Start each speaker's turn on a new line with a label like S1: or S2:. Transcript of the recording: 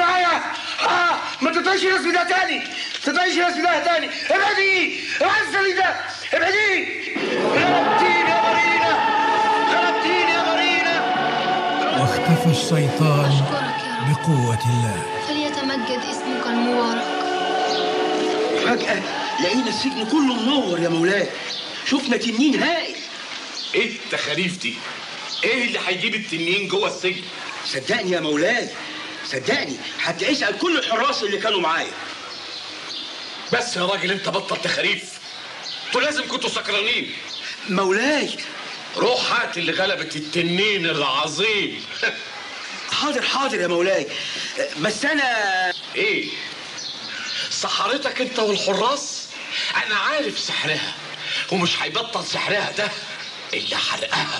S1: كفايه اه ما تطلعش الاسم ده تاني ما تطلعش الاسم ده تاني ابعدي ابعدي السبيل ده ابعدي غلبتيني يا مارينا غلبتيني يا مارينا
S2: واختفى الشيطان
S3: أشكرك يا رب
S2: بقوة الله
S3: فليتمجد اسمك المبارك
S1: فجاه لقينا السجن كله منور يا مولاي شفنا تنين هائل
S4: ايه التخاريف دي ايه اللي هيجيب التنين جوه السجن
S1: صدقني يا مولاي صدقني حتى اسال كل الحراس اللي كانوا معايا
S4: بس يا راجل انت بطل تخاريف انتوا لازم كنتوا سكرانين
S1: مولاي
S4: روح هات اللي غلبت التنين العظيم
S1: حاضر حاضر يا مولاي بس انا
S4: ايه سحرتك انت والحراس انا عارف سحرها ومش هيبطل سحرها ده الا حرقها